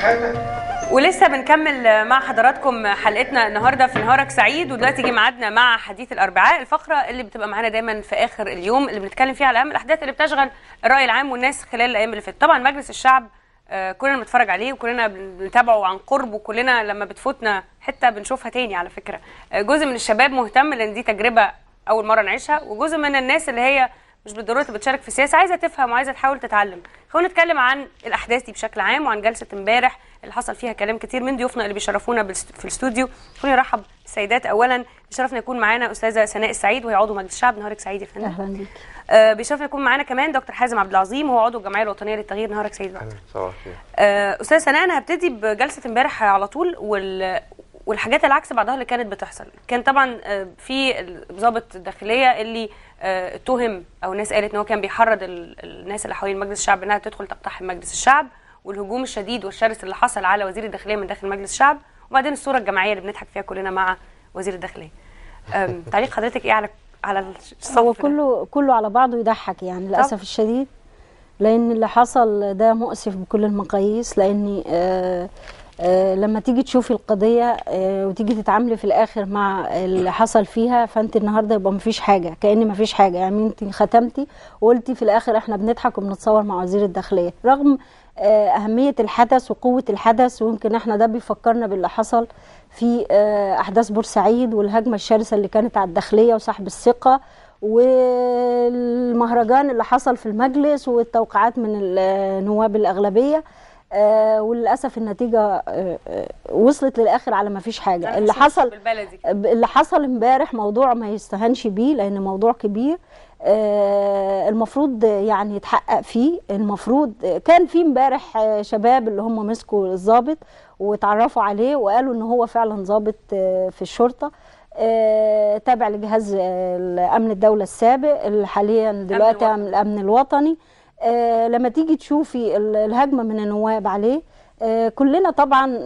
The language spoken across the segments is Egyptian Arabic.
حياتك ولسه بنكمل مع حضراتكم حلقتنا النهارده في نهارك سعيد ودلوقتي جه ميعادنا مع حديث الاربعاء الفقره اللي بتبقى معانا دايما في اخر اليوم اللي بنتكلم فيها على اهم الاحداث اللي بتشغل الراي العام والناس خلال الايام اللي فاتت طبعا مجلس الشعب آه، كلنا بنتفرج عليه وكلنا بنتابعه عن قرب وكلنا لما بتفوتنا حته بنشوفها تاني على فكره آه، جزء من الشباب مهتم لان دي تجربه اول مره نعيشها وجزء من الناس اللي هي مش بالضروره تبقى بتشارك في السياسه عايزه تفهم وعايزه تحاول تتعلم خلونا نتكلم عن الاحداث دي بشكل عام وعن جلسه امبارح اللي حصل فيها كلام كتير من ضيوفنا اللي بيشرفونا بالست- في الاستوديو خلونا نرحب بالسيدات اولا بيشرفنا يكون معانا استاذه سناء السعيد وهي عضو مجلس الشعب نهارك سعيد يا فندم اهلا بيك آه بيشرفنا يكون معانا كمان دكتور حازم عبد العظيم وهو عضو الجمعيه الوطنيه للتغيير نهارك سعيد دكتور. صباح الخير آه، استاذ سناء انا هبتدي بجلسه امبارح على طول وال والحاجات العكس بعضها اللي كانت بتحصل كان طبعا آه، في ضابط الداخليه اللي آه، اتهم او الناس قالت ان هو كان بيحرض ال- الناس اللي حوالين مجلس الشعب انها تدخل تقتحم مجلس الشعب والهجوم الشديد والشرس اللي حصل على وزير الداخليه من داخل مجلس الشعب وبعدين الصوره الجماعيه اللي بنضحك فيها كلنا مع وزير الداخليه آم، تعليق حضرتك ايه على على الصف هو ده؟ كله كله على بعضه يضحك يعني للاسف الشديد لان اللي حصل ده مؤسف بكل المقاييس لاني آه آه لما تيجي تشوفي القضيه آه وتيجي تتعاملي في الاخر مع اللي حصل فيها فانت النهارده يبقى مفيش حاجه كان مفيش حاجه يعني انت ختمتي وقلتي في الاخر احنا بنضحك وبنتصور مع وزير الداخليه رغم آه اهميه الحدث وقوه الحدث ويمكن احنا ده بيفكرنا باللي حصل في آه احداث بورسعيد والهجمه الشرسه اللي كانت على الداخليه وسحب الثقه والمهرجان اللي حصل في المجلس والتوقيعات من النواب الأغلبية آه وللأسف النتيجة آه آه وصلت للآخر على ما فيش حاجة أنا اللي مش حصل بالبلدي اللي حصل امبارح موضوع ما يستهانش بيه لأن موضوع كبير آه المفروض يعني يتحقق فيه المفروض كان في امبارح آه، شباب اللي هم مسكوا الضابط واتعرفوا عليه وقالوا ان هو فعلا ضابط آه، في الشرطه آه، تابع لجهاز آه، الامن الدوله السابق اللي حاليا دلوقتي الوطني. من الامن الوطني آه، لما تيجي تشوفي ال- الهجمه من النواب عليه آه، كلنا طبعا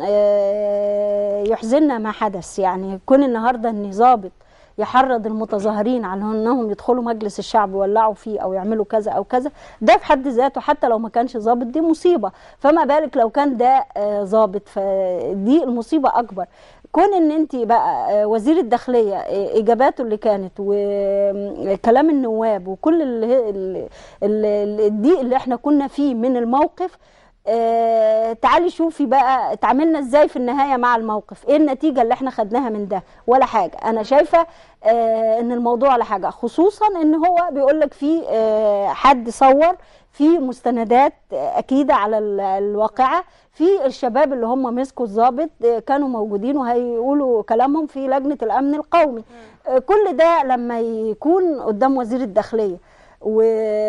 آه، يحزننا ما حدث يعني كون النهارده ان ضابط يحرض المتظاهرين على انهم يدخلوا مجلس الشعب ويولعوا فيه او يعملوا كذا او كذا ده في حد ذاته حتى لو ما كانش ضابط دي مصيبه فما بالك لو كان ده آه، ضابط فدي المصيبه اكبر كون ان انت بقى آه، وزير الداخليه آه، اجاباته اللي كانت وكلام النواب وكل اللي اللي- اللي- الضيق اللي احنا كنا فيه من الموقف آه تعالي شوفي بقى اتعاملنا ازاي في النهايه مع الموقف ايه النتيجه اللي احنا خدناها من ده ولا حاجه انا شايفه آه ان الموضوع ولا حاجه خصوصا ان هو بيقول لك في آه حد صور في مستندات آه، اكيده على ال- الواقعه في الشباب اللي هم مسكوا الضابط آه، كانوا موجودين وهيقولوا كلامهم في لجنه الامن القومي آه، كل ده لما يكون قدام وزير الداخليه و...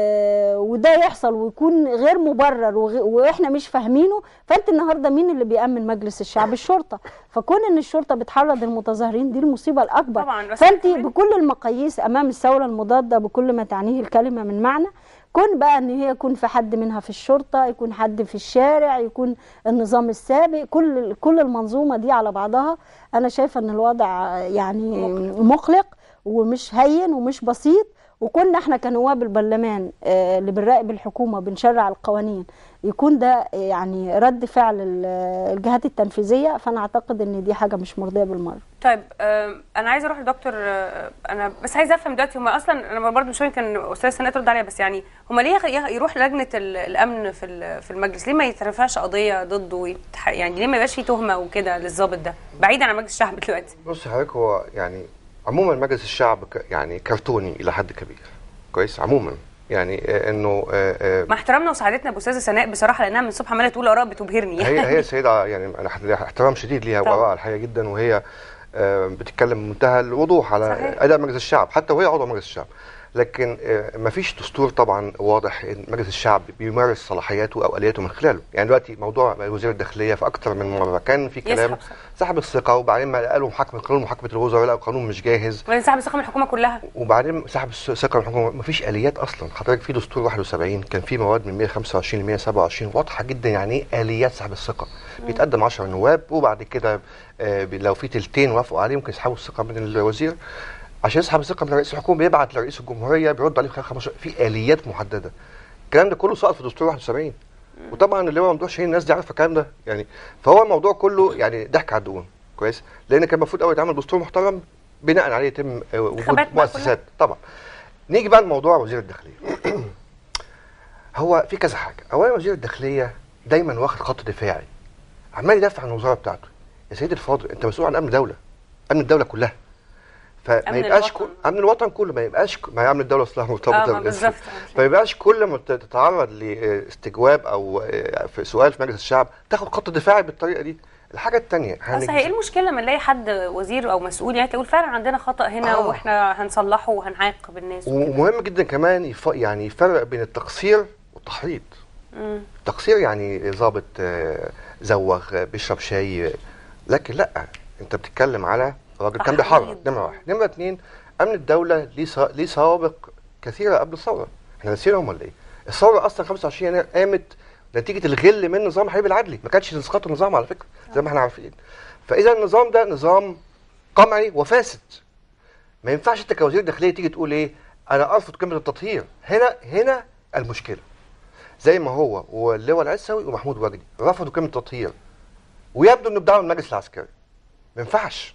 وده يحصل ويكون غير مبرر وغ... واحنا مش فاهمينه فانت النهارده مين اللي بيامن مجلس الشعب الشرطه فكون ان الشرطه بتحرض المتظاهرين دي المصيبه الاكبر طبعاً، بس فانت كمان- بكل المقاييس امام الثوره المضاده بكل ما تعنيه الكلمه من معنى كون بقى ان هي يكون في حد منها في الشرطه يكون حد في الشارع يكون النظام السابق كل كل المنظومه دي على بعضها انا شايفه ان الوضع يعني مقلق ومش هين ومش بسيط وكنا احنا كنواب البرلمان آه، اللي بنراقب الحكومه بنشرع القوانين يكون ده آه، يعني رد فعل ال- الجهات التنفيذيه فانا اعتقد ان دي حاجه مش مرضيه بالمره طيب آم، انا عايزه اروح لدكتور آه، انا بس عايزه افهم دلوقتي هم اصلا انا برضه مش يمكن استاذ سناء ترد عليها بس يعني هم ليه يخ- يروح لجنه ال- الامن في ال- في المجلس ليه ما يترفعش قضيه ضده ويتح... يعني ليه ما يبقاش في تهمه وكده للضابط ده بعيدا عن مجلس الشعب دلوقتي بص حضرتك هو يعني عموما مجلس الشعب ك- يعني كرتوني الى حد كبير كويس عموما يعني آه، انه آه، آه، مع احترامنا وسعادتنا باستاذه سناء بصراحه لانها من الصبح عماله تقول اراء بتبهرني هي هي سيدة يعني انا احت- احترام شديد ليها طبعا. وآراء الحقيقة جدا وهي آه، بتتكلم بمنتهى الوضوح على صحيح. اداء مجلس الشعب حتى وهي عضو مجلس الشعب لكن ما فيش دستور طبعا واضح ان مجلس الشعب بيمارس صلاحياته او الياته من خلاله يعني دلوقتي موضوع وزير الداخليه في اكتر من مره كان في كلام يسحب سحب الثقه وبعدين ما قالوا محاكمه قانون محاكمه الوزراء لا القانون مش جاهز وبعدين سحب الثقه من الحكومه كلها وبعدين سحب الثقه من الحكومه مفيش اليات اصلا حضرتك في دستور 71 كان في مواد من 125 ل 127 واضحه جدا يعني ايه اليات سحب الثقه بيتقدم 10 نواب وبعد كده آه، لو في تلتين وافقوا عليه ممكن يسحبوا الثقه من الوزير عشان يسحب الثقه من رئيس الحكومه بيبعت لرئيس الجمهوريه بيرد عليه في خلال 15 في اليات محدده الكلام ده كله سقط في دستور 71 وطبعا اللي هو ممدوح شاهين الناس دي عارفه الكلام ده يعني فهو الموضوع كله يعني ضحك على الدقون كويس لان كان المفروض قوي يتعمل دستور محترم بناء عليه يتم آه، وجود انتخابات بقى مؤسسات طبعا نيجي بقى لموضوع وزير الداخليه هو في كذا حاجه اولا وزير الداخليه دايما واخد خط دفاعي عمال يدافع عن الوزاره بتاعته يا سيدي الفاضل انت مسؤول عن امن دوله امن الدوله كلها فما أمن يبقاش الوطن. كل امن الوطن كله ما يبقاش ك- ما هي امن الدوله اصلها مرتبطه اه ما بالاسم. بالظبط ما يبقاش كل ما تت- تتعرض لاستجواب او آه، في سؤال في مجلس الشعب تاخد خط دفاعي بالطريقه دي الحاجه الثانيه بس هي ايه المشكله لما نلاقي حد وزير او مسؤول يعني تقول فعلا عندنا خطا هنا آه. واحنا هنصلحه وهنعاقب الناس ومهم جدا كمان يف... يعني يفرق بين التقصير والتحريض مم. التقصير يعني ضابط آه، زوغ آه، بيشرب شاي آه، لكن لا انت بتتكلم على راجل كان تحريض. بيحرض نمره واحد نمره اثنين امن الدوله ليه سا... ليه سوابق كثيره قبل الثوره احنا نسيناهم ولا ايه؟ الثوره اصلا 25 يناير قامت نتيجه الغل من نظام حبيب العدلي ما كانش اسقاط النظام على فكره زي ما احنا عارفين فاذا النظام ده نظام قمعي وفاسد ما ينفعش انت كوزير داخليه تيجي تقول ايه انا ارفض كلمه التطهير هنا هنا المشكله زي ما هو واللواء العسوي ومحمود وجدي رفضوا كلمه التطهير ويبدو انه بدعوا المجلس العسكري ما ينفعش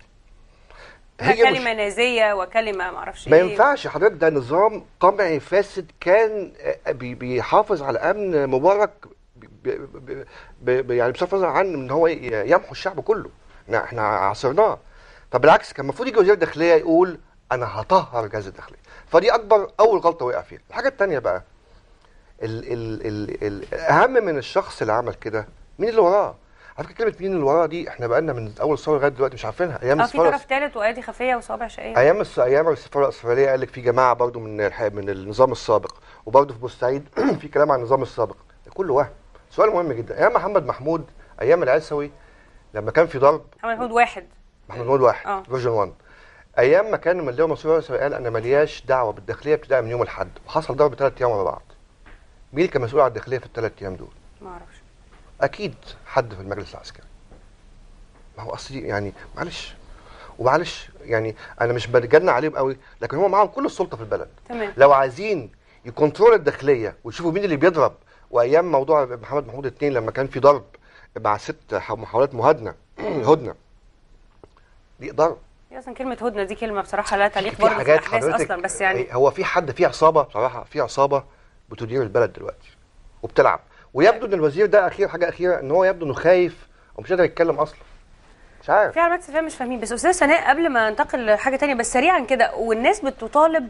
كلمه مش- نازيه وكلمه ما اعرفش ما ايه ينفعش حضرتك ده نظام قمعي فاسد كان آه، بي- بيحافظ على امن مبارك ب- ب- ب- ب- يعني بصرف النظر عن ان هو ي- يمحو الشعب كله احنا احنا عاصرناه فبالعكس كان المفروض يجي وزير الداخليه يقول انا هطهر الجهاز الداخلي فدي اكبر اول غلطه وقع فيها الحاجه الثانيه بقى ال ال ال ال الاهم من الشخص اللي عمل كده مين اللي وراه على فكره كلمه مين اللي وراه دي احنا بقالنا من اول الثوره لغايه دلوقتي مش عارفينها ايام اه في الثوره طرف ثالث وايادي خفيه وصوابع شقيه ايام الس... ايام السفاره الاسرائيليه قال لك في جماعه برضو من الح... من النظام السابق وبرضو في بورسعيد في كلام عن النظام السابق ده كله وهم سؤال مهم جدا ايام محمد محمود ايام العسوي لما كان في ضرب محمد محمود واحد محمد محمود واحد آه. فيرجن 1 ايام ما كان اللواء منصور العسوي قال انا ملياش دعوه بالداخليه ابتداء من يوم الاحد وحصل ضرب ثلاث ايام ورا بعض مين اللي كان مسؤول عن الداخليه في الثلاث ايام دول ما اعرفش اكيد حد في المجلس العسكري ما هو اصلي يعني معلش ومعلش يعني انا مش بتجنى عليهم قوي لكن هم معاهم كل السلطه في البلد تمام لو عايزين يكنترول الداخليه ويشوفوا مين اللي بيضرب وايام موضوع محمد محمود اتنين لما كان في ضرب مع ست ح- محاولات مهادنه هدنه دي ضرب هي اصلا كلمه هدنه دي كلمه بصراحه لا تليق في برضه في حاجات الاحداث حضرتك اصلا بس يعني هو في حد في عصابه بصراحه في عصابه بتدير البلد دلوقتي وبتلعب ويبدو ان الوزير ده اخير حاجه اخيره ان هو يبدو انه خايف ومش قادر يتكلم اصلا مش عارف في علامات استفهام مش فاهمين بس استاذ سناء قبل ما ننتقل لحاجه تانية بس سريعا كده والناس بتطالب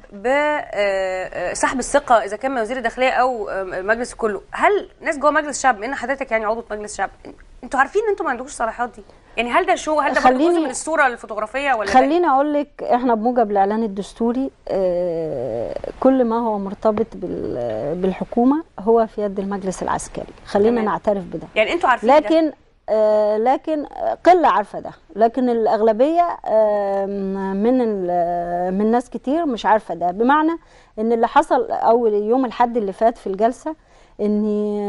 بسحب الثقه اذا كان من وزير الداخليه او آه، المجلس كله هل ناس جوه مجلس الشعب بما ان حضرتك يعني عضو في مجلس الشعب انتوا عارفين ان انتوا ما عندكوش صلاحيات دي يعني هل ده شو هل ده برضه خليني- جزء من الصوره الفوتوغرافيه ولا ده إيه؟ خليني اقول لك احنا بموجب الاعلان الدستوري آه، كل ما هو مرتبط بال- بالحكومه هو في يد المجلس العسكري خلينا تمام. نعترف بده يعني انتوا عارفين ده. لكن آه لكن قله عارفه ده لكن الاغلبيه آه من ال- من ناس كتير مش عارفه ده بمعنى ان اللي حصل اول يوم الحد اللي فات في الجلسه ان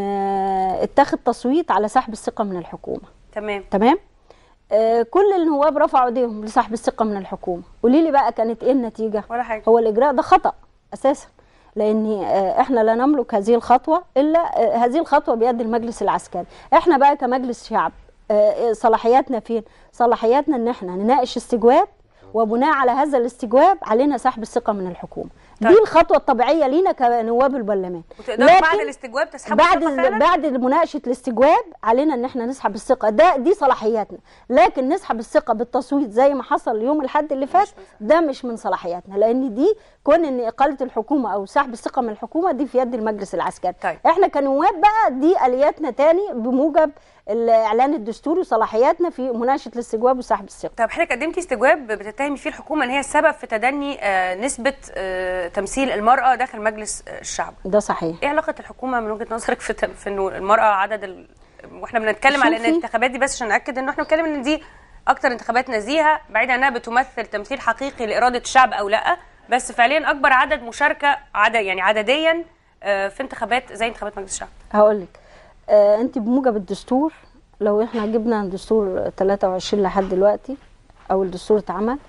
آه، اتخذ تصويت على سحب الثقه من الحكومه تمام تمام آه كل النواب رفعوا ايديهم لسحب الثقه من الحكومه قولي لي بقى كانت ايه النتيجه ولا حاجه هو الاجراء ده خطا اساسا لان آه، احنا لا نملك هذه الخطوه الا آه، هذه الخطوه بيد المجلس العسكري احنا بقى كمجلس شعب آه، صلاحياتنا فين صلاحياتنا ان احنا نناقش استجواب وبناء على هذا الاستجواب علينا سحب الثقه من الحكومه طيب. دي الخطوه الطبيعيه لينا كنواب البرلمان وتقدروا بعد الاستجواب تسحبوا بعد الثقة فعلا؟ بعد مناقشه الاستجواب علينا ان احنا نسحب الثقه ده دي صلاحياتنا لكن نسحب الثقه بالتصويت زي ما حصل يوم الاحد اللي فات ده مش من صلاحياتنا لان دي كون ان اقاله الحكومه او سحب الثقه من الحكومه دي في يد المجلس العسكري طيب. احنا كنواب بقى دي الياتنا تاني بموجب الاعلان الدستوري وصلاحياتنا في مناقشه الاستجواب وسحب الثقه طب حضرتك قدمتي استجواب بتتهمي فيه الحكومه ان هي السبب في تدني آه، نسبه آه، تمثيل المراه داخل مجلس آه، الشعب ده صحيح ايه علاقه الحكومه من وجهه نظرك في تم- في انه المراه عدد ال... واحنا بنتكلم على ان شوفي. الانتخابات دي بس عشان ناكد انه احنا بنتكلم ان دي اكتر انتخابات نزيهه بعيدا انها بتمثل تمثيل حقيقي لاراده الشعب او لا بس فعليا اكبر عدد مشاركه عدد يعني عدديا آه، في انتخابات زي انتخابات مجلس الشعب هقول لك آه انت بموجب الدستور لو احنا جبنا دستور 23 لحد دلوقتي او الدستور اتعمل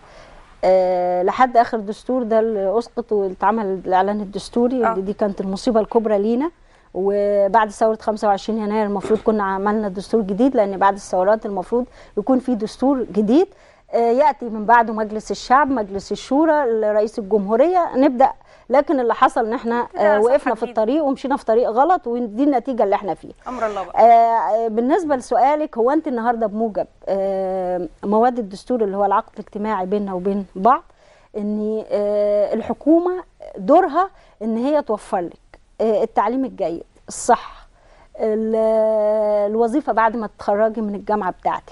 آه لحد اخر دستور ده اللي اسقط واتعمل الاعلان الدستوري آه. اللي دي كانت المصيبه الكبرى لينا وبعد ثوره 25 يناير المفروض كنا عملنا دستور جديد لان بعد الثورات المفروض يكون في دستور جديد آه، ياتي من بعده مجلس الشعب مجلس الشورى رئيس الجمهوريه نبدا لكن اللي حصل ان احنا كده آه، صفحة وقفنا في جديدة. الطريق ومشينا في طريق غلط ودي النتيجه اللي احنا فيها امر الله بقى آه، بالنسبه لسؤالك هو انت النهارده بموجب آه، مواد الدستور اللي هو العقد الاجتماعي بيننا وبين بعض ان آه، الحكومه دورها ان هي توفر لك آه، التعليم الجيد الصحه ال- الوظيفه بعد ما تتخرجي من الجامعه بتاعتك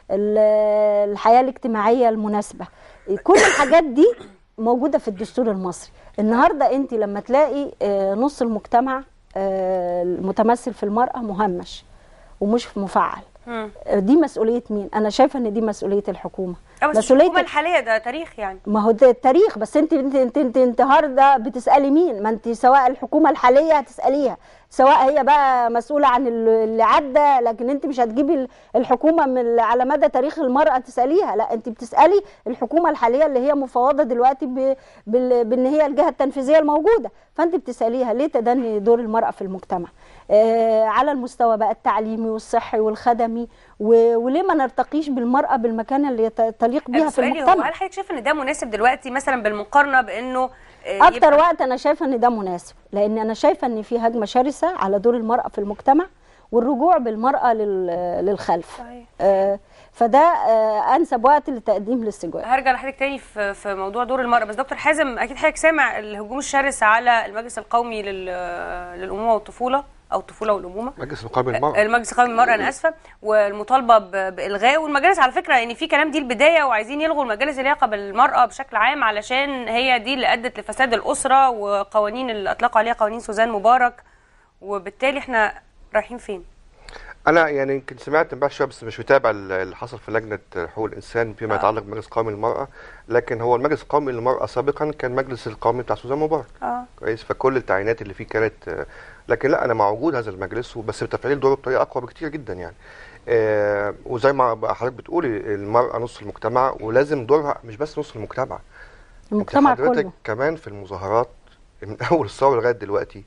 ال- الحياه الاجتماعيه المناسبه كل الحاجات دي موجوده في الدستور المصري النهارده انت لما تلاقي آه، نص المجتمع آه، المتمثل في المراه مهمش ومش مفعل مم. آه، دي مسؤوليه مين انا شايفه ان دي مسؤوليه الحكومه اه بس مسؤوليه الحكومه الحاليه ده تاريخ يعني ما هو ده التاريخ بس انت انت انت, انت النهارده بتسالي مين ما انت سواء الحكومه الحاليه هتساليها سواء هي بقى مسؤوله عن ال- اللي عدى لكن انت مش هتجيبي ال- الحكومه من ال- على مدى تاريخ المراه تساليها لا انت بتسالي الحكومه الحاليه اللي هي مفوضه دلوقتي ب- بال- بان هي الجهه التنفيذيه الموجوده فانت بتساليها ليه تدني دور المراه في المجتمع آه على المستوى بقى التعليمي والصحي والخدمي و- وليه ما نرتقيش بالمراه بالمكانه اللي يت- تليق بيها بس في سؤالي هو المجتمع هل حضرتك شايف ان ده مناسب دلوقتي مثلا بالمقارنه بانه آه، اكتر يبقى- وقت انا شايفه ان ده مناسب لان انا شايفه ان في هجمه شرسه على دور المراه في المجتمع والرجوع بالمراه لل- للخلف صحيح. آه، فده آه، انسب وقت لتقديم الاستجواب هرجع لحضرتك تاني في في موضوع دور المرأة بس دكتور حازم اكيد حضرتك سامع الهجوم الشرس على المجلس القومي لل- للامومه والطفوله او الطفوله والامومه مجلس مقابل المرأة المجلس القومي للمرأة أنا آسفة والمطالبة ب- بإلغاء والمجالس على فكرة يعني في كلام دي البداية وعايزين يلغوا المجالس اللي يقع بالمرأة بشكل عام علشان هي دي اللي أدت لفساد الأسرة وقوانين اللي أطلقوا عليها قوانين سوزان مبارك وبالتالي احنا رايحين فين؟ انا يعني يمكن سمعت امبارح شويه بس مش متابع ال- اللي حصل في لجنه حقوق الانسان فيما آه. يتعلق بمجلس قومي للمراه لكن هو المجلس القومي للمراه سابقا كان مجلس القومي بتاع سوزان مبارك اه كويس فكل التعيينات اللي فيه كانت آه، لكن لا انا مع وجود هذا المجلس بس بتفعيل دوره بطريقه اقوى بكتير جدا يعني آه، وزي ما بقى حضرتك بتقولي المراه نص المجتمع ولازم دورها مش بس نص المجتمع المجتمع انت حضرتك كله كمان في المظاهرات من اول الثوره لغايه دلوقتي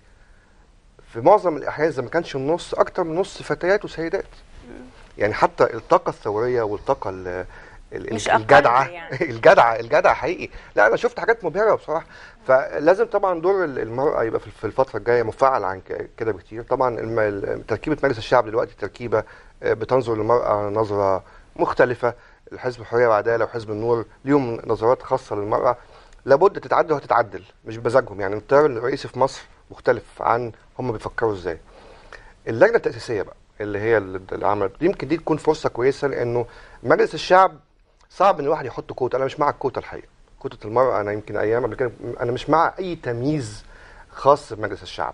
في معظم الاحيان اذا ما كانش النص اكتر من نص فتيات وسيدات يعني حتى الطاقه الثوريه والطاقه ال- ال- مش أقل الجدعه يعني. الجدعه الجدعه حقيقي لا انا شفت حاجات مبهره بصراحه فلازم طبعا دور ال- المراه يبقى في في الفتره الجايه مفعل عن ك- كده بكتير طبعا الم- ال- تركيبه مجلس الشعب دلوقتي تركيبه آه، بتنظر للمراه نظره مختلفه الحزب الحريه والعداله وحزب النور ليهم نظرات خاصه للمراه لابد تتعدل وهتتعدل مش بمزاجهم يعني التيار الرئيسي في مصر مختلف عن هم بيفكروا ازاي اللجنه التاسيسيه بقى اللي هي اللي اللي عملت دي يمكن دي تكون فرصه كويسه لانه مجلس الشعب صعب ان الواحد يحط كوتا انا مش مع الكوتا الحقيقه كوتا المراه انا يمكن ايام قبل كده انا مش مع اي تمييز خاص بمجلس الشعب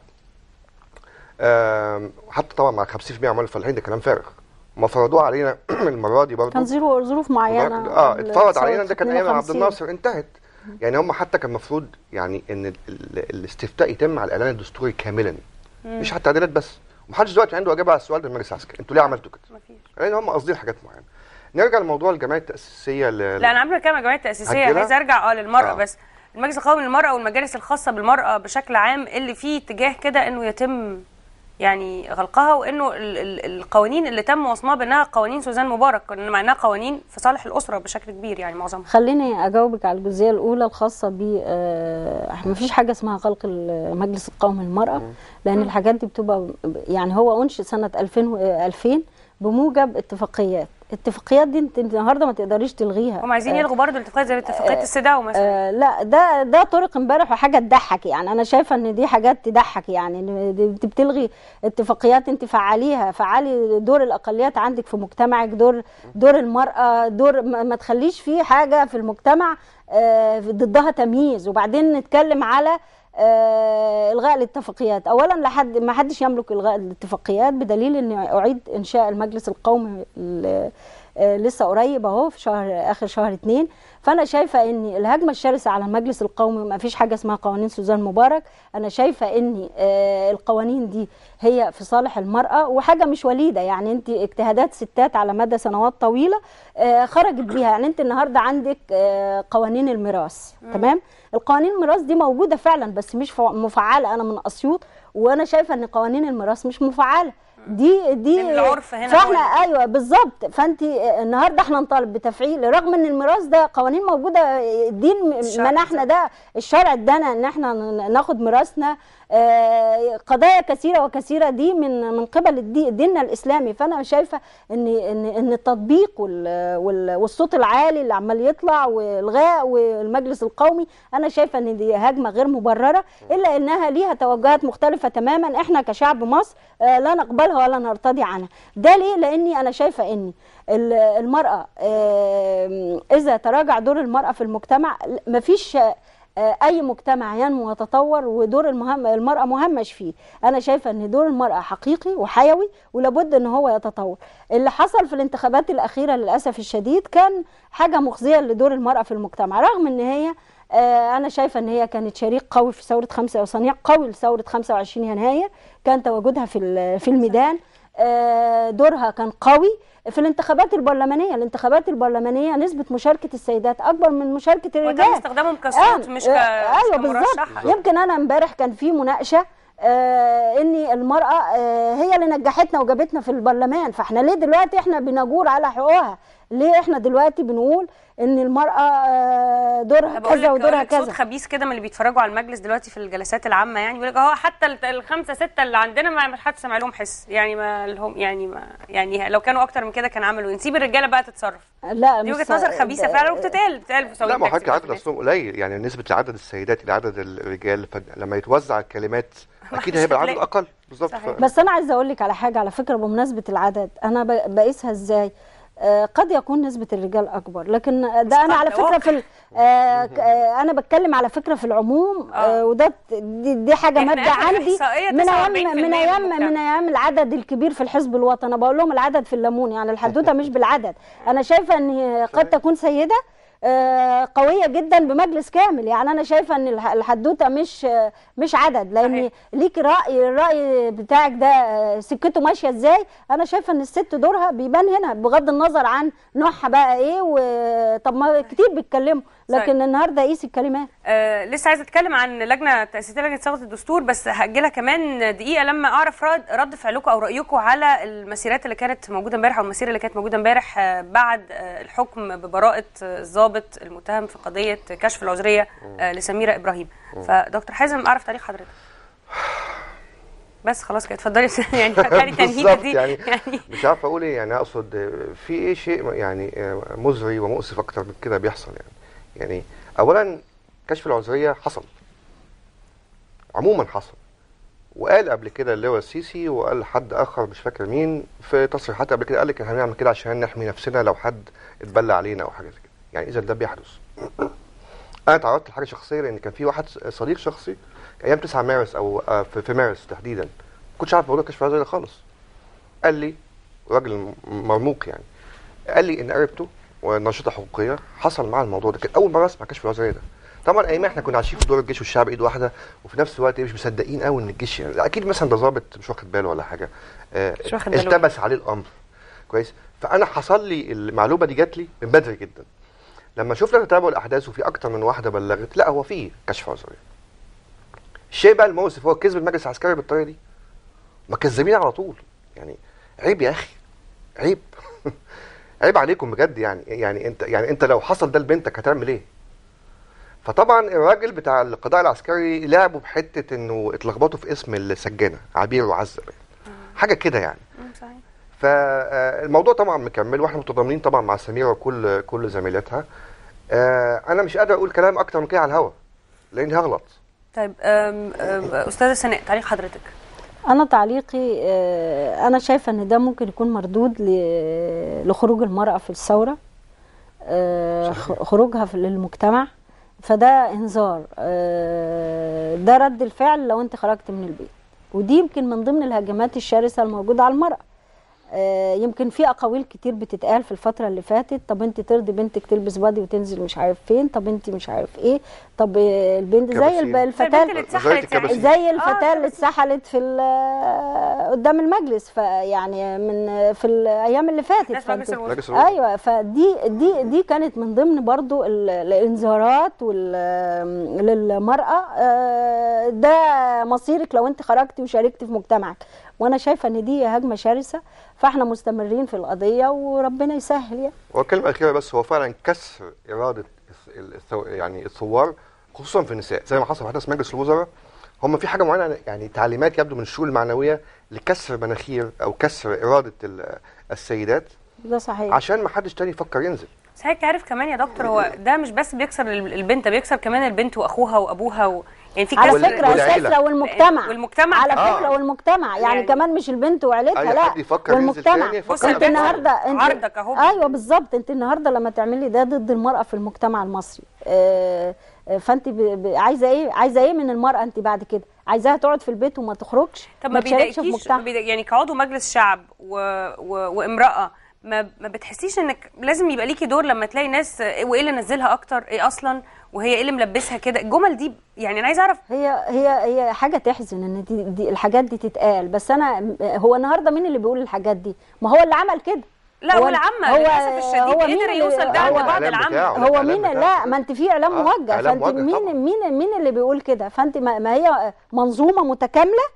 آم، حتى طبعا مع 50% عمال الفلاحين ده كلام فارغ ما فرضوه علينا المره دي برضه كان ظروف ظروف معينه اه قبل اتفرض ثورة علينا ده كان ايام عبد 52. الناصر انتهت يعني هم حتى كان المفروض يعني ان ال- ال- الاستفتاء يتم على الاعلان الدستوري كاملا مش على التعديلات بس ومحدش دلوقتي عنده اجابه على السؤال ده المجلس العسكري انتوا ليه عملتوا كده؟ مفيش لان هم قاصدين حاجات معينه نرجع لموضوع الجمعيه التاسيسيه ل... لا انا عمري كام الجمعيه التاسيسيه هتجيلها؟ عايز ارجع اه للمراه آه. بس المجلس القومي للمراه والمجالس الخاصه بالمراه بشكل عام اللي فيه اتجاه كده انه يتم يعني غلقها وانه ال- ال- القوانين اللي تم وصمها بانها قوانين سوزان مبارك كنا مع انها قوانين في صالح الاسره بشكل كبير يعني معظمها خليني اجاوبك على الجزئيه الاولى الخاصه ب ما فيش حاجه اسمها غلق المجلس القومي للمراه لان الحاجات دي بتبقى يعني هو انشئ سنه 2000 و- 2000 بموجب اتفاقيات الاتفاقيات دي انت النهارده ما تقدريش تلغيها هم عايزين يلغوا برضه الاتفاقات زي اتفاقيه السداو مثلا آه لا ده ده طرق امبارح وحاجه تضحك يعني انا شايفه ان دي حاجات تضحك يعني إن دي- انت بتلغي اتفاقيات انت فعليها فعلي دور الاقليات عندك في مجتمعك دور دور المراه دور ما, ما تخليش في حاجه في المجتمع آه ضدها تمييز وبعدين نتكلم على آه الغاء الاتفاقيات اولا لحد ما حدش يملك الغاء الاتفاقيات بدليل ان اعيد انشاء المجلس القومي ال- آه، لسه قريب اهو في شهر اخر شهر اتنين فانا شايفه ان الهجمه الشرسه على المجلس القومي ما فيش حاجه اسمها قوانين سوزان مبارك انا شايفه ان آه، القوانين دي هي في صالح المراه وحاجه مش وليده يعني انت اجتهادات ستات على مدى سنوات طويله آه، خرجت بيها يعني انت النهارده عندك آه، قوانين الميراث تمام القوانين الميراث دي موجوده فعلا بس مش فع- مفعله انا من اسيوط وانا شايفه ان قوانين الميراث مش مفعله دي دي لأن العرف هنا هو فاحنا اللي- ايوه بالظبط فانت النهارده احنا نطالب بتفعيل رغم ان الميراث ده قوانين موجوده الدين الشرع منحنا ده الشرع ادانا ان احنا ن- ناخد ميراثنا آه، قضايا كثيره وكثيره دي من من قبل الدي- ديننا الاسلامي فانا شايفه ان ان ان التطبيق وال- وال- والصوت العالي اللي عمال يطلع والغاء والمجلس القومي انا شايفه ان دي هجمه غير مبرره الا انها ليها توجهات مختلفه تماما احنا كشعب مصر آه، لا نقبلها ولا نرتضي عنها ده ليه لاني انا شايفه ان ال- المراه آه، اذا تراجع دور المراه في المجتمع مفيش آه، اي مجتمع ينمو ويتطور ودور المهم المراه مهمش فيه انا شايفه ان دور المراه حقيقي وحيوي ولابد ان هو يتطور اللي حصل في الانتخابات الاخيره للاسف الشديد كان حاجه مخزيه لدور المراه في المجتمع رغم ان هي آه، انا شايفه ان هي كانت شريك قوي في ثوره خمسة وصنيع قوي لثوره 25 يناير كان تواجدها في ال- في الميدان آه، دورها كان قوي في الانتخابات البرلمانيه الانتخابات البرلمانيه نسبه مشاركه السيدات اكبر من مشاركه وتم الرجال استخدامهم كصوت آه، مش ك آه، ايوه مش بالظبط كمرشحة. يمكن انا امبارح كان في مناقشه آه ان المراه آه هي اللي نجحتنا وجابتنا في البرلمان فاحنا ليه دلوقتي احنا بنجور على حقوقها ليه احنا دلوقتي بنقول ان المراه آه دورها طب اقول كذا لك ودورها أقول لك صوت كذا خبيث كده من اللي بيتفرجوا على المجلس دلوقتي في الجلسات العامه يعني بيقول لك هو حتى ال- الخمسه سته اللي عندنا ما ما حد سمع لهم حس يعني ما لهم يعني ما يعني لو كانوا اكتر من كده كان عملوا إيه؟ نسيب الرجاله بقى تتصرف لا دي مش وجهه نظر خبيثه فعلا وبتتقال بتتقال في لا ما هو سواق حضرتك تاكسي عدد بقى. اصلهم قليل يعني نسبه عدد السيدات الى عدد الرجال فلما يتوزع الكلمات اكيد مش هيبقى العدد هتلاقي. اقل بالظبط صحيح. ف- بس انا عايزه اقول لك على حاجه على فكره بمناسبه العدد انا ب- بقيسها ازاي آه، قد يكون نسبة الرجال أكبر لكن ده أنا قد، على ده فكرة في ال- آه، ك- آه، أنا بتكلم على فكرة في العموم آه. آه، وده دي, دي حاجة إحنا مادة آخر عندي إحصائية من 49% أيام من من أيام المجتمع. من أيام العدد الكبير في الحزب الوطني أنا بقول لهم العدد في الليمون يعني الحدوتة مش بالعدد أنا شايفة إن قد تكون سيدة آه، قوية جدا بمجلس كامل يعني أنا شايفة إن الح- الحدوتة مش آه، مش عدد لأن صحيح. ليك رأي الرأي بتاعك ده آه، سكته ماشية ازاي انا شايفة ان الست دورها بيبان هنا بغض النظر عن نوعها بقى ايه وطب ما كتير بيتكلموا لكن النهارده قيس الكلمات آه لسه عايزه اتكلم عن لجنه تاسيسيه لجنه صياغه الدستور بس هاجلها كمان دقيقه لما اعرف رد, رد فعلكم او رايكم على المسيرات اللي كانت موجوده امبارح او المسيره اللي كانت موجوده امبارح آه بعد آه الحكم ببراءه آه، الضابط المتهم في قضيه كشف العذريه آه لسميره ابراهيم فدكتور حازم اعرف تعليق حضرتك بس خلاص كده اتفضلي يعني يعني تنهيده بالظبط دي يعني يعني مش عارف اقول ايه يعني اقصد في ايه شيء يعني مزري ومؤسف اكتر من كده بيحصل يعني يعني اولا كشف العذريه حصل عموما حصل وقال قبل كده اللي هو السيسي وقال حد اخر مش فاكر مين في تصريحات قبل كده قال لك احنا هنعمل كده عشان نحمي نفسنا لو حد اتبلى علينا او حاجه زي كده يعني اذا ده بيحدث انا تعرضت لحاجه شخصيه لان كان في واحد صديق شخصي ايام 9 مارس او آه، في في مارس تحديدا ما كنتش عارف موضوع كشف العذريه ده خالص قال لي راجل مرموق يعني قال لي ان قريبته ونشيطه حقوقيه حصل معاه الموضوع ده كان اول مره اسمع كشف العذريه ده طبعا ايام احنا كنا عايشين في دور الجيش والشعب ايد واحده وفي نفس الوقت مش مصدقين قوي ان الجيش يعني اكيد مثلا ده ظابط مش واخد باله ولا حاجه آه، مش واخد باله. التبس عليه الامر كويس فانا حصل لي المعلومه دي جات لي من بدري جدا لما شفنا تتابع الاحداث وفي اكتر من واحده بلغت لا هو في كشف عذريه الشيء بقى المؤسف هو كذب المجلس العسكري بالطريقه دي ما كذابين على طول يعني عيب يا اخي عيب عيب عليكم بجد يعني يعني انت يعني انت لو حصل ده لبنتك هتعمل ايه؟ فطبعا الراجل بتاع القضاء العسكري لعبوا بحته انه اتلخبطوا في اسم السجانه عبير وعزه حاجه كده يعني مم، صحيح فالموضوع طبعا مكمل واحنا متضامنين طبعا مع سميره وكل كل زميلاتها آه، انا مش قادر اقول كلام اكتر من كده على الهوا لاني هغلط طيب أم أم استاذه سناء تعليق حضرتك انا تعليقي آه، انا شايفه ان ده ممكن يكون مردود ل- لخروج المراه في الثوره آه، خ- خروجها في للمجتمع فده انذار آه، ده رد الفعل لو انت خرجت من البيت ودي يمكن من ضمن الهجمات الشرسه الموجوده على المراه آه، يمكن في اقاويل كتير بتتقال في الفتره اللي فاتت طب انت ترضي بنتك تلبس بادي وتنزل مش عارف فين طب انت مش عارف ايه طب آه، البنت زي كباسين. الب- الفتاه البنت اللي وزارة اتسحلت يعني الكباسين. زي آه، الفتاه اللي كباسين. اتسحلت في ال- قدام المجلس فيعني من في الايام اللي فاتت ناس مجلس فأنت- الوزراء. مجلس الوزراء. ايوه فدي دي دي كانت من ضمن برضو ال- الانذارات وال- للمراه آه، ده مصيرك لو انت خرجتي وشاركتي في مجتمعك وانا شايفه ان دي هجمه شرسه فاحنا مستمرين في القضيه وربنا يسهل يعني هو الكلمه الاخيره بس هو فعلا كسر اراده الث- الثو- يعني الثوار خصوصا في النساء زي ما حصل في حدث مجلس الوزراء هم في حاجه معينه يعني تعليمات يبدو من الشؤون المعنويه لكسر مناخير او كسر اراده ال- السيدات ده صحيح عشان ما حدش تاني يفكر ينزل بس حضرتك عارف كمان يا دكتور هو ده مش بس بيكسر ال- البنت ده بيكسر كمان البنت واخوها وابوها و... يعني في على كسر فكره والعيلة. اساسا والمجتمع والمجتمع على كمان. فكره والمجتمع يعني, يعني- كمان مش البنت وعيلتها أي لا حد يفكر ينزل والمجتمع تاني يفكر بص انت البنت النهارده انت عرضك أهو. ايوه بالظبط انت النهارده لما تعملي ده ضد المراه في المجتمع المصري آه، آه، فانت ب... ب... عايزه ايه عايزه ايه من المراه انت بعد كده عايزاها تقعد في البيت وما تخرجش طب ما تشاركش في بيضايقكيش مجتمع ما بيضايق- يعني كعضو مجلس شعب و... و... وامراه ما ما بتحسيش انك لازم يبقى ليكي دور لما تلاقي ناس إيه وايه اللي نزلها اكتر ايه اصلا وهي ايه اللي ملبسها كده الجمل دي يعني انا عايزه اعرف هي هي هي حاجه تحزن ان دي, دي الحاجات دي تتقال بس انا هو النهارده مين اللي بيقول الحاجات دي ما هو اللي عمل كده لا هو العامه للاسف الشديد هو قدر مين اللي- يوصل ده عند هو- بعض الإعلام العامه بتاعه. هو الإعلام مين بتاعه. لا ما انت في اعلام آه، موجه إعلام فانت موجه طبعا. مين مين مين اللي بيقول كده فانت ما ما هي منظومه متكامله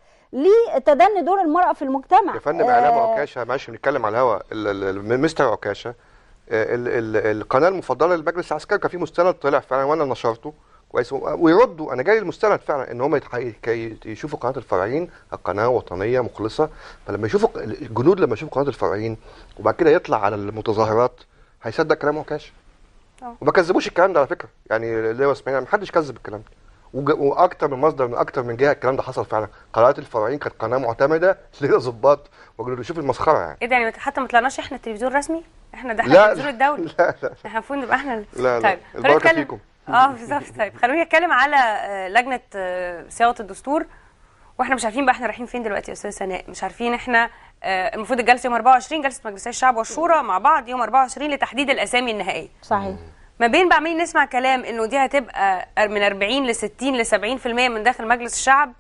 لتدني دور المراه في المجتمع يا فندم اعلام آه، عكاشه معلش بنتكلم على الهوا ال- ال- ال- مستر عكاشه آه، ال- ال- القناه المفضله للمجلس العسكري كان في مستند طلع فعلا وانا نشرته كويس و- ويردوا انا جاي المستند فعلا ان هم يتح- كي- يشوفوا قناه الفرعين القناه وطنيه مخلصه فلما يشوفوا الجنود لما يشوفوا قناه الفرعين وبعد كده يطلع على المتظاهرات هيصدق كلام عكاشه آه. وما كذبوش الكلام ده على فكره يعني اللي هو اسماعيل ما حدش كذب الكلام ده وج- واكتر من مصدر من اكتر من جهه الكلام ده حصل فعلا قناه الفرعين كانت قناه معتمده للظباط وجنود شوف المسخره يعني ايه ده يعني حتى ما طلعناش احنا التلفزيون الرسمي احنا ده احنا لا التلفزيون الدولي لا لا احنا المفروض نبقى احنا لا لا طيب خلينا البركه نتكلم فيكم اه بالظبط طيب خلوني اتكلم على آه، لجنه آه، صياغه الدستور واحنا مش عارفين بقى احنا رايحين فين دلوقتي يا استاذ سناء مش عارفين احنا آه، المفروض الجلسه يوم 24 جلسه مجلسي الشعب والشورى مع بعض يوم 24 لتحديد الاسامي النهائيه صحيح ما بين بقى عمالين نسمع كلام انه دي هتبقى من 40 ل 60 ل 70% من داخل مجلس الشعب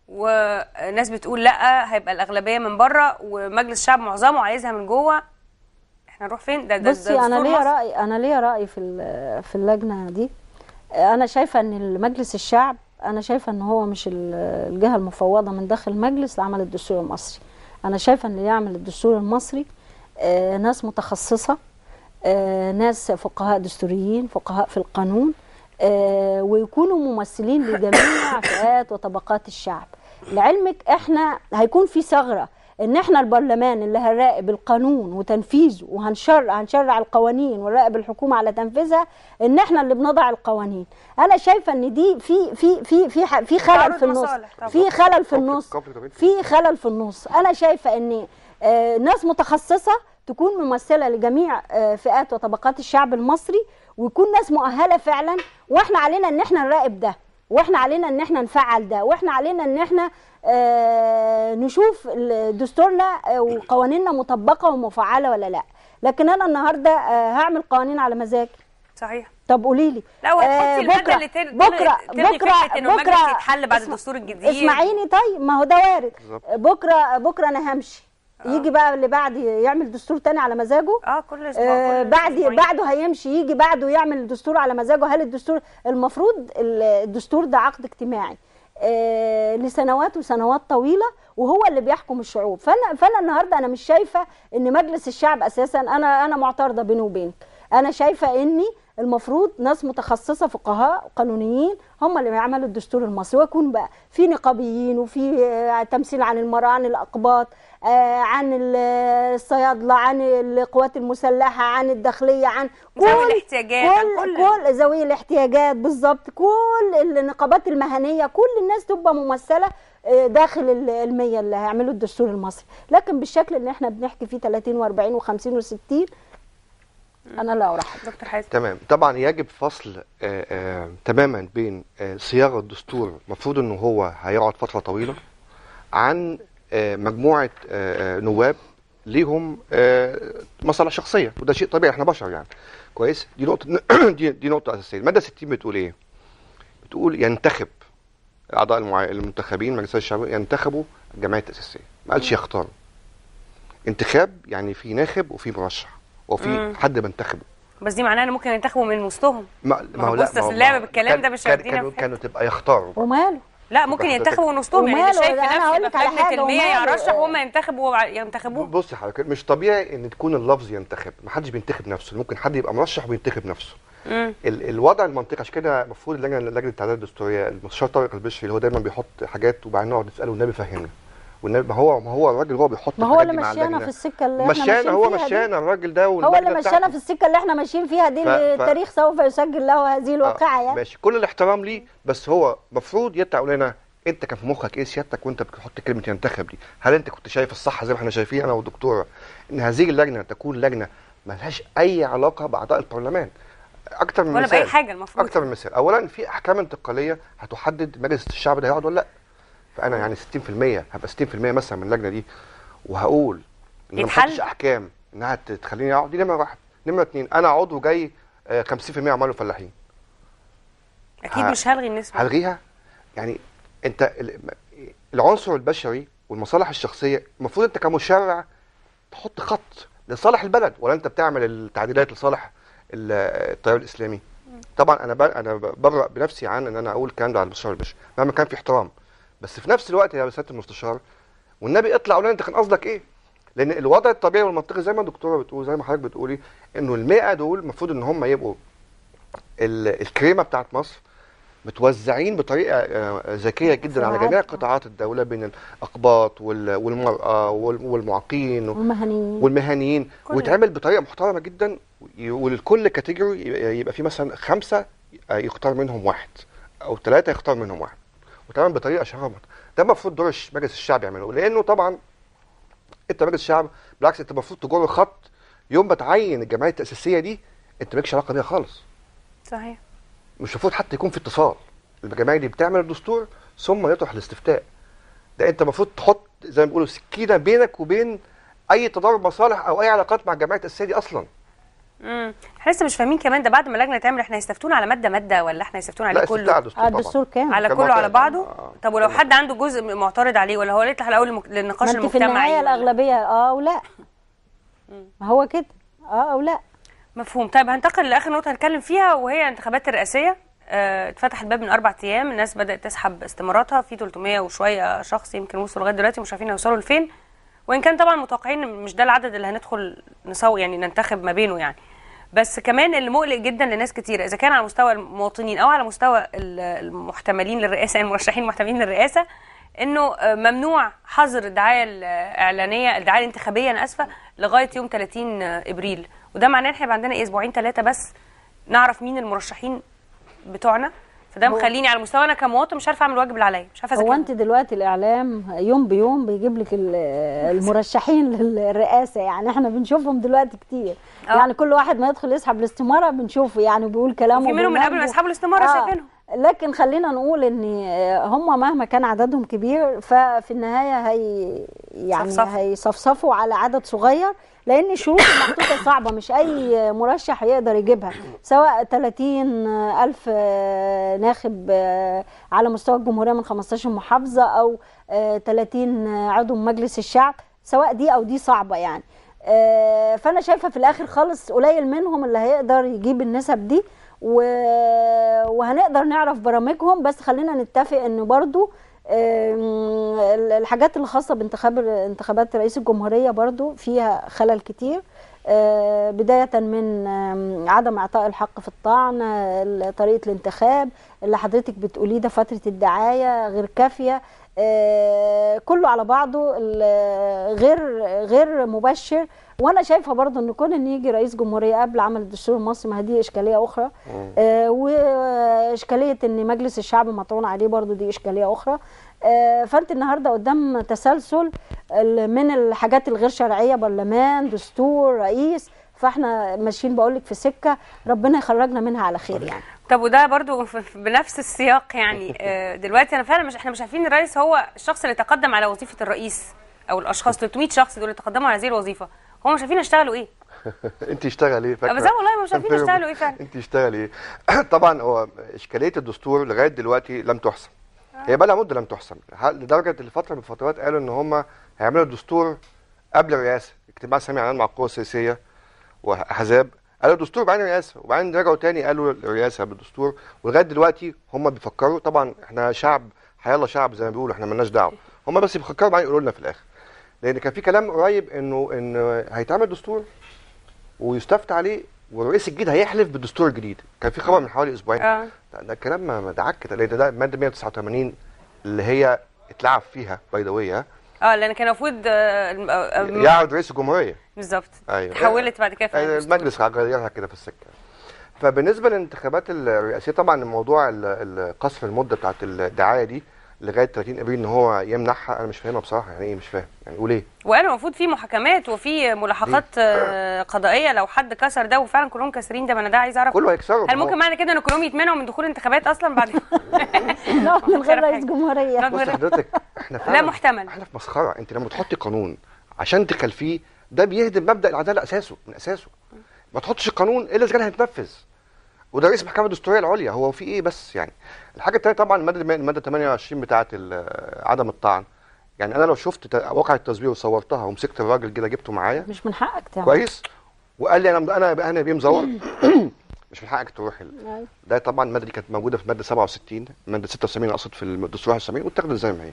وناس بتقول لا هيبقى الاغلبيه من بره ومجلس الشعب معظمه عايزها من جوه احنا نروح فين ده ده بصي ده انا دستور ليا مصر. راي انا ليا راي في ال- في اللجنه دي انا شايفه ان مجلس الشعب انا شايفه ان هو مش ال- الجهه المفوضه من داخل المجلس لعمل الدستور المصري انا شايفه ان اللي يعمل الدستور المصري آه، ناس متخصصه آه، ناس فقهاء دستوريين فقهاء في القانون آه، ويكونوا ممثلين لجميع فئات وطبقات الشعب لعلمك احنا هيكون في ثغره ان احنا البرلمان اللي هنراقب القانون وتنفيذه وهنشرع هنشرع القوانين ونراقب الحكومه على تنفيذها ان احنا اللي بنضع القوانين انا شايفه ان دي في في في في ح- في خلل تعارض في النص مصالح طبعا. في خلل في conflict- النص conflict of interest. في خلل في النص انا شايفه ان آه، ناس متخصصه تكون ممثله لجميع آه، فئات وطبقات الشعب المصري ويكون ناس مؤهله فعلا واحنا علينا ان احنا نراقب ده واحنا علينا ان احنا نفعل ده واحنا علينا ان احنا آه، نشوف ال- دستورنا آه، وقوانيننا مطبقه ومفعله ولا لا لكن انا النهارده آه، هعمل قوانين على مزاجي صحيح طب قولي لي لا وهتحطي الماده اللي تل- بكره تلغي بكره فكره انه المجلس بكره يتحل بعد اسمع- الدستور الجديد اسمعيني طيب ما هو ده وارد بالظبط. بكره بكره انا همشي يجي بقى اللي بعد يعمل دستور تاني على مزاجه اه كل اسبوع آه كل بعد أسبوعين. بعده هيمشي يجي بعده يعمل دستور على مزاجه هل الدستور المفروض ال- الدستور ده عقد اجتماعي آه لسنوات وسنوات طويله وهو اللي بيحكم الشعوب فانا فانا النهارده انا مش شايفه ان مجلس الشعب اساسا انا انا معترضه بيني وبينك انا شايفه اني المفروض ناس متخصصه فقهاء قانونيين هم اللي بيعملوا الدستور المصري ويكون بقى في نقابيين وفي آه، تمثيل عن المراه عن الاقباط آه، عن ال- الصيادله عن القوات المسلحه عن الداخليه عن ذوي الاحتياجات، عن كل كل- كل ذوي الاحتياجات بالظبط كل النقابات المهنيه كل الناس تبقى ممثله آه، داخل ال- المية اللي هيعملوا الدستور المصري لكن بالشكل اللي احنا بنحكي فيه 30 و40 و50 و60 انا لا ارحب دكتور حازم تمام طبعا يجب فصل آه آه تماما بين آه صياغه الدستور المفروض انه هو هيقعد فتره طويله عن آه مجموعه آه آه، نواب ليهم آه، مصالح شخصيه وده شيء طبيعي احنا بشر يعني كويس دي نقطه دي, دي نقطه اساسيه الماده 60 بتقول ايه بتقول ينتخب الاعضاء المع... المنتخبين مجلس الشعب ينتخبوا الجمعيه التاسيسيه ما قالش يختاروا انتخاب يعني في ناخب وفي مرشح وفي مم. حد بنتخبه بس دي معناها ان ممكن ينتخبوا من وسطهم ما ما هو بص، أصل اللعبة بالكلام كان- ده مش كان- هيودينا كانوا في كانوا تبقى يختاروا وماله لا ممكن حضرتك- ينتخبوا من وسطهم يعني وماله؟ اللي شايف ده أنا نفسه هقول يبقى لك في على لجنه حاجة، المية وماله؟ يرشح وهم ينتخبوا ينتخبوه بص يا حضرتك مش طبيعي ان تكون اللفظ ينتخب ما حدش بينتخب نفسه ممكن حد يبقى مرشح وينتخب نفسه مم. ال الوضع المنطقي عشان كده المفروض اللجنه لجنه التعديلات الدستوريه المستشار طارق البشري اللي هو دايما بيحط حاجات وبعدين نقعد نساله والنبي فهمنا والنبي ما هو ما هو الراجل هو بيحط ما هو الحاجات اللي دي مع مشينا اللجنة. في السكه اللي احنا مشانا ماشيين هو فيها دي. مشانا الراجل ده هو واللجنة اللي مشانا بتاعته. في السكه اللي احنا ماشيين فيها دي ف- اللي ف- التاريخ سوف يسجل له هذه الواقعه آه، يعني ماشي كل الاحترام ليه بس هو المفروض يطلع يقول لنا انت كان في مخك ايه سيادتك وانت بتحط كلمه ينتخب دي هل انت كنت شايف الصح زي ما احنا شايفين انا والدكتوره ان هذه اللجنه تكون لجنه ملهاش اي علاقه باعضاء البرلمان اكتر من ولا مثال باي حاجه المفروض اكتر من مثال اولا في احكام انتقاليه هتحدد مجلس الشعب ده هيقعد ولا لا فانا يعني 60% هبقى 60% مثلا من اللجنه دي وهقول ان ما يتحل؟ احطش احكام انها ت- تخليني اقعد دي نمره واحد نمره اتنين انا عضو جاي آه، 50% عمال فلاحين اكيد ه- مش هلغي النسبه هلغيها يعني انت ال- العنصر البشري والمصالح الشخصيه المفروض انت كمشرع تحط خط لصالح البلد ولا انت بتعمل التعديلات لصالح ال- التيار الاسلامي طبعا انا ب- انا ببرأ بنفسي عن ان انا اقول الكلام ده على المستشار البشري مهما كان في احترام بس في نفس الوقت يا سياده المستشار والنبي اطلع قول لنا انت كان قصدك ايه لان الوضع الطبيعي والمنطقي زي ما الدكتوره بتقول زي ما حضرتك بتقولي انه ال100 دول المفروض ان هم يبقوا ال- الكريمه بتاعت مصر متوزعين بطريقه آه، ذكيه جدا على ساعات. جميع قطاعات الدوله بين الاقباط وال- والمراه وال- والمعاقين والمهنيين والمهنيين كل- ويتعمل بطريقه محترمه جدا ي- ولكل كاتيجوري يبقى يبقى في مثلا خمسه آه، يختار منهم واحد او ثلاثه يختار منهم واحد وتعمل بطريقه شرعيه ده المفروض دور الش- مجلس الشعب يعمله لانه طبعا انت مجلس الشعب بالعكس انت المفروض تجر خط يوم ما تعين الجمعيه التاسيسيه دي انت مالكش علاقه بيها خالص صحيح مش المفروض حتى يكون في اتصال الجمعيه دي بتعمل الدستور ثم يطرح الاستفتاء ده انت المفروض تحط زي ما بيقولوا سكينه بينك وبين اي تضارب مصالح او اي علاقات مع الجمعيه التاسيسيه دي اصلا امم احنا لسه مش فاهمين كمان ده بعد ما اللجنه تعمل احنا هيستفتونا على ماده ماده ولا احنا هيستفتونا عليه لا كله استفتاء على الدستور آه، طبعا الدستور كام على كان كله على معترض. بعضه آه. طب ولو حد عنده جزء معترض عليه ولا هو يطلع الاول المك- ما للنقاش انت في المجتمعي النهايه ولا- الاغلبيه اه او لا ما هو كده اه او لا مفهوم طيب هنتقل لاخر نقطه هنتكلم فيها وهي انتخابات الرئاسيه آه، اتفتح الباب من اربع ايام الناس بدات تسحب استماراتها في 300 وشويه شخص يمكن وصلوا لغايه دلوقتي مش عارفين هيوصلوا لفين وان كان طبعا متوقعين إن مش ده العدد اللي هندخل نسوي يعني ننتخب ما بينه يعني بس كمان اللي مقلق جدا لناس كتير اذا كان على مستوى المواطنين او على مستوى ال- المحتملين للرئاسه المرشحين المحتملين للرئاسه انه آه، ممنوع حظر الدعايه الاعلانيه الدعايه الانتخابيه انا اسفه لغايه يوم 30 ابريل وده معناه ان احنا يبقى عندنا إيه، اسبوعين ثلاثه بس نعرف مين المرشحين بتوعنا فده هو- مخليني على مستوى انا كمواطن مش عارفه اعمل الواجب اللي عليا مش عارفه هو اذاكر انت دلوقتي الاعلام يوم بيوم بيجيب لك ال- المرشحين للرئاسه يعني احنا بنشوفهم دلوقتي كتير اه. يعني كل واحد ما يدخل يسحب الاستماره بنشوفه يعني بيقول كلامه وفي منهم من قبل ما وبرنامجه. يسحبوا الاستماره شايفينهم لكن خلينا نقول ان هم مهما كان عددهم كبير ففي النهايه هي يعني صفصفوا. هيصفصفوا على عدد صغير لان الشروط المحطوطه صعبه مش اي مرشح يقدر يجيبها سواء 30 الف ناخب على مستوى الجمهوريه من 15 محافظه او 30 عضو من مجلس الشعب سواء دي او دي صعبه يعني آه، فانا شايفه في الاخر خالص قليل منهم اللي هيقدر يجيب النسب دي و... وهنقدر نعرف برامجهم بس خلينا نتفق ان برضو آم، الحاجات اللي خاصه بانتخاب انتخابات رئيس الجمهوريه برضو فيها خلل كتير آه، بدايه من آم، عدم اعطاء الحق في الطعن آه، طريقه الانتخاب اللي حضرتك بتقوليه ده فتره الدعايه غير كافيه آه، كله على بعضه ال- غير غير مبشر وانا شايفه برضو ان كون ان يجي رئيس جمهوريه قبل عمل الدستور المصري ما هي دي اشكاليه اخرى آه، واشكاليه ان مجلس الشعب مطعون عليه برضو دي اشكاليه اخرى آه، فانت النهارده قدام تسلسل ال- من الحاجات الغير شرعيه برلمان دستور رئيس فاحنا ماشيين بقول لك في سكه ربنا يخرجنا منها على خير يعني طب وده برضو في- في- بنفس السياق يعني آه، دلوقتي انا فعلا مش احنا مش عارفين الرئيس هو الشخص اللي تقدم على وظيفه الرئيس او الاشخاص 300 شخص دول اللي تقدموا على هذه الوظيفه هم مش عارفين يشتغلوا ايه انت اشتغل ايه فاكره بس أنا والله مش عارفين يشتغلوا ايه فعلا انت اشتغل ايه طبعا هو اشكاليه الدستور لغايه دلوقتي لم تحسم هي بقى لها مده لم تحسم ه- لدرجه ان فتره من الفترات قالوا ان هم هيعملوا الدستور قبل الرئاسه اجتماع سامي عنان مع القوى السياسيه واحزاب قالوا الدستور بعدين الرئاسه وبعدين رجعوا تاني قالوا الرئاسه بالدستور ولغايه دلوقتي هم بيفكروا طبعا احنا شعب حيالله شعب زي ما بيقولوا احنا مالناش دعوه هم بس بيفكروا بعدين يقولوا لنا في الاخر لان كان في كلام قريب انه ان هيتعمل دستور ويستفتى عليه والرئيس الجديد هيحلف بالدستور الجديد كان في خبر من حوالي اسبوعين اه ده, ده الكلام ما ما دعك كده لان ده الماده 189 اللي هي اتلعب فيها باي ذا واي اه لان كان المفروض آه، الم- آه، آه، يعرض رئيس الجمهوريه بالظبط ايوه تحولت بعد كده في آه، الدستور. المجلس غيرها كده في السكه فبالنسبه للانتخابات الرئاسيه طبعا الموضوع ال- ال- قصر المده بتاعت الدعايه دي لغايه 30 ابريل ان هو يمنعها انا مش فاهمها بصراحه يعني ايه مش فاهم يعني قول ايه وقالوا المفروض في محاكمات وفي ملاحقات آه، قضائيه لو حد كسر ده وفعلا كلهم كاسرين ده ما انا ده عايز اعرف كله هيكسره هل ممكن معنى كده ان كلهم يتمنعوا من دخول انتخابات اصلا بعد لا من غير عارف رئيس حاجة. جمهوريه لا، بص حضرتك احنا فعلا لا محتمل. احنا في مسخره انت لما تحطي قانون عشان تخلفيه ده بيهدم مبدا العداله اساسه من اساسه ما تحطش القانون الا اذا كان هيتنفذ وده رئيس المحكمه الدستوريه العليا هو في ايه بس يعني الحاجه الثانيه طبعا الماده الماده 28 بتاعه ال- عدم الطعن يعني انا لو شفت ت- واقع التزوير وصورتها ومسكت الراجل كده جبته معايا مش من حقك تعمل كويس وقال لي انا انا انا بيه مزور مش من حقك تروح ال... أيوة. ده طبعا الماده دي كانت موجوده في ماده 67 ماده 76 اقصد في الدستور 71 واتاخدت زي ما هي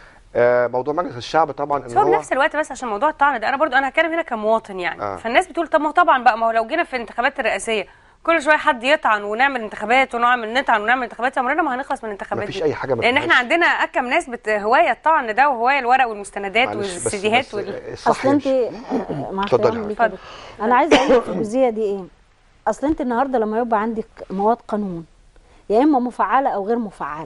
آه موضوع مجلس الشعب طبعا بس ان هو هو بنفس الوقت بس عشان موضوع الطعن ده انا برضو انا هتكلم هنا كمواطن يعني آه. فالناس بتقول طب ما هو طبعا بقى ما هو لو جينا في الانتخابات الرئاسيه كل شويه حد يطعن ونعمل انتخابات ونعمل نطعن ونعمل انتخابات عمرنا ما هنخلص من الانتخابات مفيش دي. أي حاجة ما لان احنا فيهاش. عندنا اكم ناس بت هوايه الطعن ده وهوايه الورق والمستندات معلش بس- والسيديهات بس وال... الصح اصل انت يمشي. مع اتفضلي احترامي ليك اتفضل. يا دكتور. انا عايزه اقول لك في الجزئيه دي ايه اصل انت النهارده لما يبقى عندك مواد قانون يا اما مفعله او غير مفعله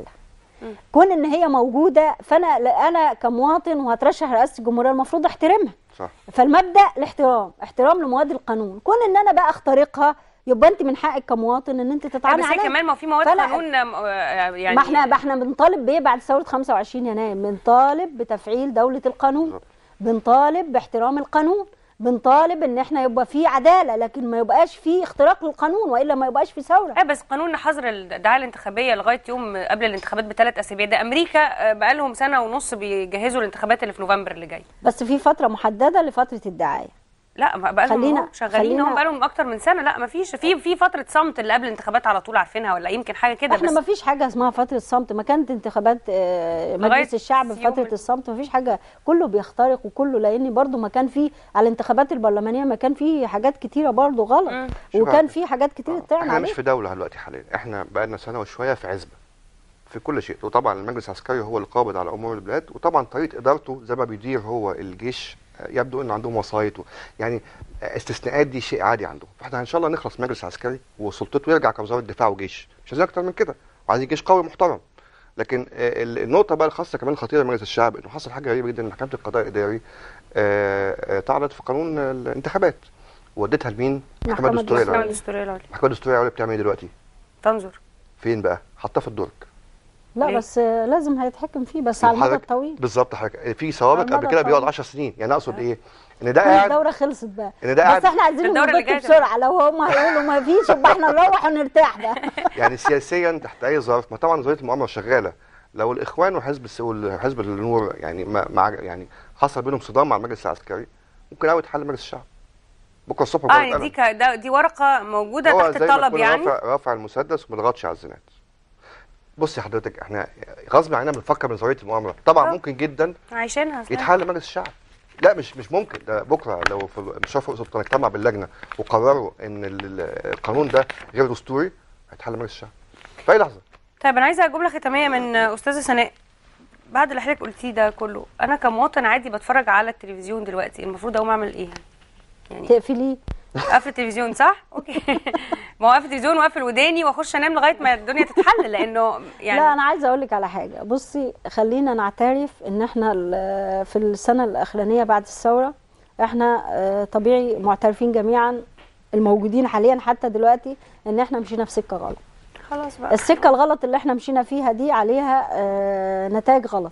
كون ان هي موجوده فانا انا كمواطن وهترشح رئاسه الجمهوريه المفروض احترمها صح فالمبدا الاحترام احترام لمواد القانون كون ان انا بقى اخترقها يبقى انت من حقك كمواطن ان انت لا، تتعامل بس هي عليها كمان ما في مواد فأنا- قانون آه، يعني ما احنا ما احنا بنطالب بايه بعد ثوره 25 يناير بنطالب بتفعيل دوله القانون بالظبط. بنطالب باحترام القانون بنطالب ان احنا يبقى في عداله لكن ما يبقاش في اختراق للقانون والا ما يبقاش في ثوره اه بس قانون حظر الدعايه الانتخابيه لغايه يوم قبل الانتخابات بثلاث اسابيع ده امريكا آه، بقالهم سنه ونص بيجهزوا الانتخابات اللي في نوفمبر اللي جاي بس في فتره محدده لفتره الدعايه لا ما بقالهم خلينا- أهو شغالين خلينا- هم بقالهم اكتر من سنه لا ما فيش في في فتره صمت اللي قبل الانتخابات على طول عارفينها ولا يمكن حاجه كده احنا بس ما فيش حاجه اسمها فتره صمت ما كانت انتخابات آه، لغاية مجلس الشعب في يوم فتره ال- الصمت ما فيش حاجه كله بيخترق وكله لان برضو ما كان في على الانتخابات البرلمانيه ما كان في حاجات كتيره برضو مم. غلط شوف وكان عندك. في حاجات كتير اتطعن احنا مش عليها في دوله دلوقتي حاليا احنا بقالنا سنه وشويه في عزبه في كل شيء وطبعا المجلس العسكري هو اللي قابض على امور البلاد وطبعا طريقه ادارته زي ما بيدير هو الجيش آه، يبدو ان عندهم وسايط و- يعني آه، استثناءات دي شيء عادي عندهم فاحنا ان شاء الله نخلص مجلس عسكري وسلطته يرجع كوزاره دفاع وجيش مش عايزين اكتر من كده وعايزين جيش قوي محترم لكن آه، ال- النقطه بقى الخاصه كمان الخطيره لمجلس الشعب انه حصل حاجه غريبه جدا ان محكمه القضاء الاداري آه، آه، طعنت في قانون الانتخابات وديتها لمين؟ المحكمه محكمة الدستوريه المحكمه العليا الدستوريه العليا المحكمه الدستوريه العليا بتعمل ايه دلوقتي؟ تنظر فين بقى؟ حطها في الدرج لا ليه؟ بس آه، لازم هيتحكم فيه بس على المدى حضرتك- الطويل بالظبط حضرتك في سوابق على قبل المدى كده بيقعد الطويل. 10 سنين يعني اقصد ايه؟ ان ده كل قاعد الدوره خلصت بقى ان ده قاعد بس احنا عايزين الدورة اللي نبط جاية بسرعه لو هم هيقولوا ما فيش يبقى احنا نروح ونرتاح بقى يعني سياسيا تحت اي ظرف ما طبعا نظريه المؤامره شغاله لو الاخوان وحزب الس- وحزب النور يعني ما مع يعني حصل بينهم صدام مع المجلس العسكري ممكن قوي يتحل مجلس الشعب بكره الصبح اه بقى يعني دي ك... ده دي ورقه موجوده هو تحت زي ما الطلب تكون يعني رافع رافع المسدس وما ضغطش على الزناد بص يا حضرتك احنا غصب عننا بنفكر بنظريه المؤامره طبعا آه. ممكن جدا عايشينها أصلاً. يتحل مجلس الشعب لا مش مش ممكن ده بكره لو في مشرف رئيس السلطنه اجتمع باللجنه وقرروا ان ال- ال- القانون ده غير دستوري هيتحل مجلس الشعب في اي لحظه طيب انا عايزه جمله ختاميه من استاذه سناء بعد اللي حضرتك قلتيه ده كله انا كمواطن عادي بتفرج على التلفزيون دلوقتي المفروض اقوم اعمل ايه يعني تقفليه اقفل التلفزيون صح اوكي ما هو اقفل التلفزيون واقفل وداني واخش انام لغايه ما الدنيا تتحل لانه يعني لا انا عايزه اقول لك على حاجه بصي خلينا نعترف ان احنا ال- في السنه الاخرانيه بعد الثوره احنا آه، طبيعي معترفين جميعا الموجودين حاليا حتى دلوقتي ان احنا مشينا في سكه غلط خلاص بقى السكه الغلط اللي احنا مشينا فيها دي عليها آه، نتائج غلط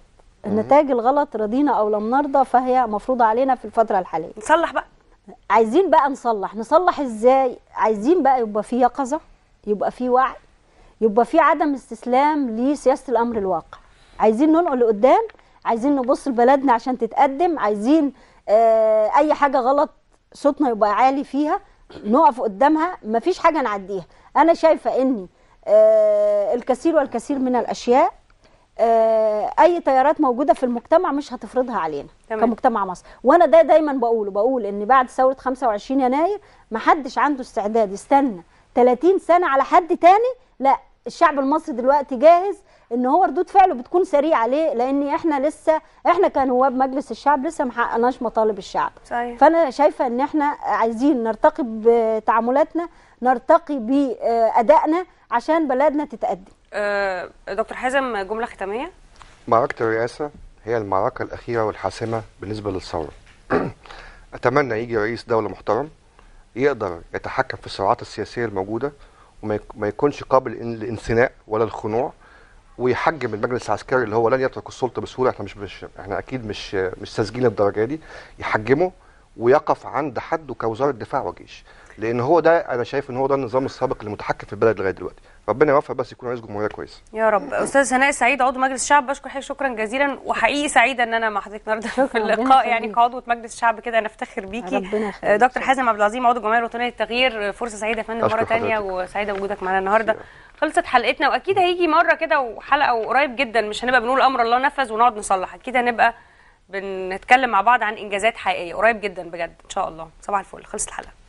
النتائج الغلط رضينا او لم نرضى فهي مفروضه علينا في الفتره الحاليه نصلح بقى عايزين بقى نصلح نصلح ازاي عايزين بقى يبقى في يقظه يبقى في وعي يبقى في عدم استسلام لسياسه الامر الواقع عايزين ننقل لقدام عايزين نبص لبلدنا عشان تتقدم عايزين آه اي حاجه غلط صوتنا يبقى عالي فيها نقف قدامها مفيش حاجه نعديها انا شايفه اني آه الكثير والكثير من الاشياء آه، اي تيارات موجوده في المجتمع مش هتفرضها علينا تمام. كمجتمع مصر وانا ده دايما بقوله بقول ان بعد ثوره 25 يناير ما حدش عنده استعداد يستنى 30 سنه على حد تاني لا الشعب المصري دلوقتي جاهز ان هو ردود فعله بتكون سريعه ليه لان احنا لسه احنا كنواب مجلس الشعب لسه ما حققناش مطالب الشعب صحيح فانا شايفه ان احنا عايزين نرتقي بتعاملاتنا نرتقي بادائنا عشان بلدنا تتقدم آه، دكتور حازم جمله ختاميه معركة الرئاسة هي المعركة الأخيرة والحاسمة بالنسبة للثورة أتمنى يجي رئيس دولة محترم يقدر يتحكم في الصراعات السياسية الموجودة وما يك- ما يكونش قابل للإن- للانثناء ولا الخنوع ويحجم المجلس العسكري اللي هو لن يترك السلطة بسهولة احنا مش, مش احنا أكيد مش مش ساذجين للدرجة دي يحجمه ويقف عند حده كوزارة دفاع وجيش لأن هو ده أنا شايف إن هو ده النظام السابق اللي متحكم في البلد لغاية دلوقتي ربنا يوفق بس يكون رئيس جمهورية كويس يا رب استاذ سناء السعيد عضو مجلس الشعب بشكر حضرتك شكرا جزيلا وحقيقي سعيده ان انا مع حضرتك النهارده في شكراً، ربنا اللقاء يعني يخليك. كعضوه مجلس الشعب كده نفتخر بيكي ربنا يخليك. آه، دكتور حازم عبد العظيم عضو الجمعيه الوطنيه للتغيير فرصه سعيده يا فندم أشكر مره تانية حضرتك. وسعيده بوجودك معانا النهارده خلصت حلقتنا واكيد هيجي مره كده وحلقه وقريب جدا مش هنبقى بنقول امر الله نفذ ونقعد نصلح اكيد هنبقى بنتكلم مع بعض عن انجازات حقيقيه قريب جدا بجد ان شاء الله صباح الفل خلصت الحلقه